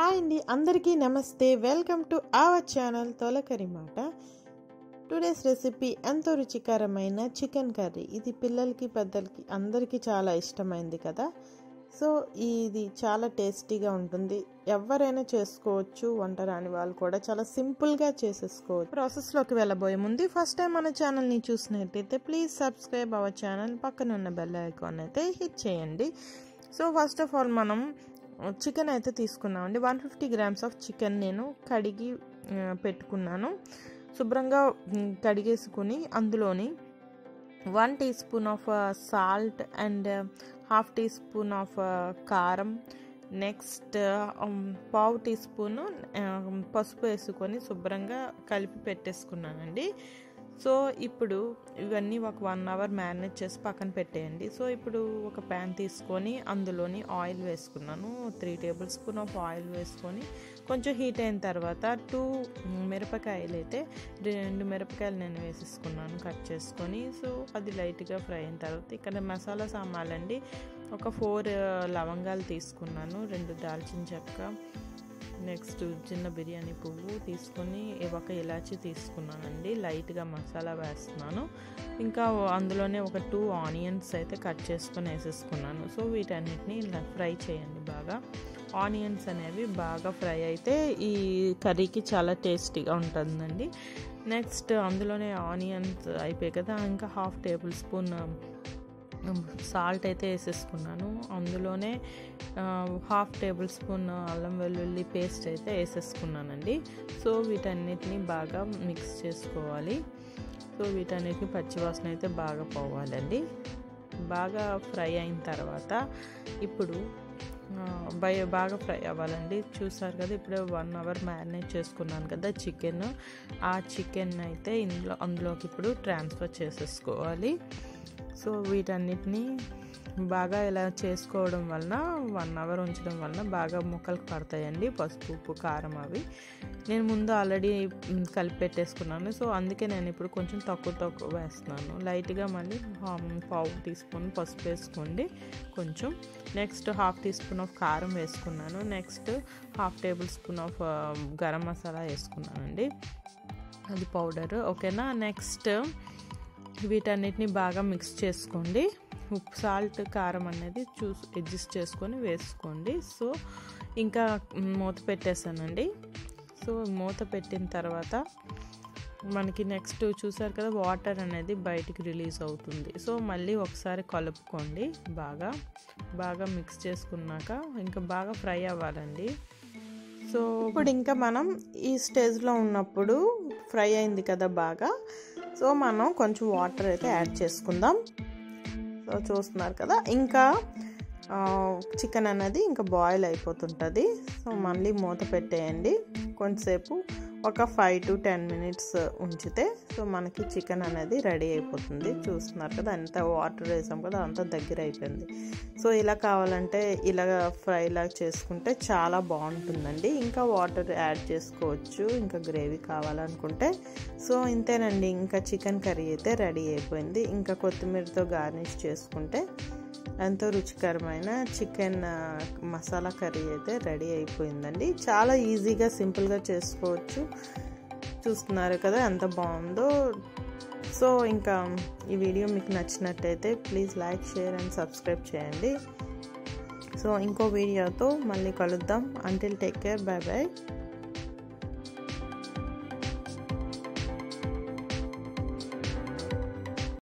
hi అండి అందరికీ నమస్తే వెల్కమ్ టు అవర్ ఛానల్ తొలకరి మాట టుడేస్ రెసిపీ ఎంతో రుచికరమైన చికెన్ కర్రీ ఇది పిల్లలకి పెద్దలకి అందరికీ చాలా ఇష్టమైంది కదా సో ఇది చాలా టేస్టీగా ఉంటుంది ఎవరైనా చేసుకోవచ్చు వంట రాని వాళ్ళు కూడా చాలా సింపుల్గా చేసేసుకోవచ్చు ప్రాసెస్లోకి వెళ్ళబోయే ముందు ఫస్ట్ టైం మన ఛానల్ని చూసినట్టయితే ప్లీజ్ సబ్స్క్రైబ్ అవర్ ఛానల్ పక్కన ఉన్న బెల్ ఐకాన్ అయితే హిట్ చేయండి సో ఫస్ట్ ఆఫ్ ఆల్ మనం చికెన్ అయితే తీసుకున్నామండి one fifty grams of chicken నేను కడిగి పెట్టుకున్నాను శుభ్రంగా కడిగేసుకుని అందులోని one teaspoon of salt and half teaspoon of కారం నెక్స్ట్ పావు టీ స్పూను పసుపు వేసుకొని శుభ్రంగా కలిపి పెట్టేసుకున్నానండి సో ఇప్పుడు ఇవన్నీ ఒక వన్ అవర్ మ్యారినేట్ చేసి పక్కన పెట్టేయండి సో ఇప్పుడు ఒక ప్యాన్ తీసుకొని అందులోని ఆయిల్ వేసుకున్నాను three tablespoon of oil వేసుకొని కొంచెం హీట్ అయిన తర్వాత టూ మిరపకాయలు అయితే రెండు మిరపకాయలు నేను వేసేసుకున్నాను కట్ చేసుకొని సో అది లైట్గా ఫ్రై అయిన తర్వాత ఇక్కడ మసాలా సామాన్లండి ఒక ఫోర్ లవంగాలు తీసుకున్నాను రెండు దాల్చిన చెక్క నెక్స్ట్ చిన్న బిర్యానీ పువ్వు తీసుకొని ఒక ఇలాచి తీసుకున్నానండి లైట్గా మసాలా వేస్తున్నాను ఇంకా అందులోనే ఒక టూ ఆనియన్స్ అయితే కట్ చేసుకొని వేసేసుకున్నాను సో వీటన్నిటిని ఇలా ఫ్రై చేయండి బాగా ఆనియన్స్ అనేవి బాగా ఫ్రై అయితే ఈ కర్రీకి చాలా టేస్టీగా ఉంటుందండి నెక్స్ట్ అందులోనే ఆనియన్స్ అయిపోయాయి కదా ఇంకా హాఫ్ టేబుల్ స్పూన్ సాల్ట్ అయితే వేసేసుకున్నాను అందులోనే హాఫ్ టేబుల్ స్పూన్ అల్లం వెల్లుల్లి పేస్ట్ అయితే వేసేసుకున్నానండి సో వీటన్నిటిని బాగా మిక్స్ చేసుకోవాలి సో వీటన్నిటిని పచ్చివాసన అయితే బాగా పోవాలండి బాగా ఫ్రై అయిన తర్వాత ఇప్పుడు బయ బాగా ఫ్రై అవ్వాలండి చూసారు కదా ఇప్పుడు వన్ అవర్ మ్యారినేట్ చేసుకున్నాను కదా చికెన్ ఆ చికెన్ అయితే ఇందులో అందులోకి ఇప్పుడు ట్రాన్స్ఫర్ చేసేసుకోవాలి సో వీటన్నిటిని బాగా ఇలా చేసుకోవడం వలన వన్ అవర్ ఉంచడం వలన బాగా ముక్కలకు పడతాయండి పసుపు ఉప్పు కారం అవి నేను ముందు ఆల్రెడీ కలిపి పెట్టేసుకున్నాను సో అందుకే నేను ఇప్పుడు కొంచెం తక్కువ తక్కువ వేస్తున్నాను లైట్గా మళ్ళీ పావు టీ స్పూన్ పసుపు వేసుకోండి కొంచెం next half teaspoon of కారం వేసుకున్నాను next half tablespoon of garam masala వేసుకున్నానండి అది పౌడర్ ఓకేనా నెక్స్ట్ వీటన్నిటిని బాగా మిక్స్ చేసుకోండి ఉప్పు సాల్ట్ కారం అనేది చూసి అడ్జస్ట్ చేసుకొని వేసుకోండి సో ఇంకా మూత పెట్టేసానండి సో మూత పెట్టిన తర్వాత మనకి నెక్స్ట్ చూసారు కదా వాటర్ అనేది బయటికి రిలీజ్ అవుతుంది సో మళ్ళీ ఒకసారి కలుపుకోండి బాగా బాగా మిక్స్ చేసుకున్నాక ఇంకా బాగా ఫ్రై అవ్వాలండి సో ఇప్పుడు ఇంకా మనం ఈ స్టేజ్లో ఉన్నప్పుడు ఫ్రై అయింది కదా బాగా సో మనం కొంచెం వాటర్ అయితే యాడ్ చేసుకుందాం సో చూస్తున్నారు కదా ఇంకా చికెన్ అనేది ఇంకా బాయిల్ అయిపోతుంటుంది సో మళ్ళీ మూత పెట్టేయండి కొంతసేపు ఒక ఫైవ్ టు టెన్ మినిట్స్ ఉంచితే సో మనకి చికెన్ అనేది రెడీ అయిపోతుంది చూస్తున్నారు కదా అంత వాటర్ వేసాం కదా అంతా దగ్గర అయిపోయింది సో ఇలా కావాలంటే ఇలా ఫ్రై లాగా చేసుకుంటే చాలా బాగుంటుందండి ఇంకా వాటర్ యాడ్ చేసుకోవచ్చు ఇంకా గ్రేవీ కావాలనుకుంటే సో ఇంతేనండి ఇంకా చికెన్ కర్రీ అయితే రెడీ అయిపోయింది ఇంకా కొత్తిమీరతో గార్నిష్ చేసుకుంటే ఎంతో రుచికరమైన చికెన్ మసాలా కర్రీ అయితే రెడీ అయిపోయిందండి చాలా ఈజీగా సింపుల్గా చేసుకోవచ్చు చూస్తున్నారు కదా ఎంత బాగుందో సో ఇంకా ఈ వీడియో మీకు నచ్చినట్టయితే please like share and subscribe చేయండి సో ఇంకో వీడియోతో మళ్ళీ కలుద్దాం until take care bye bye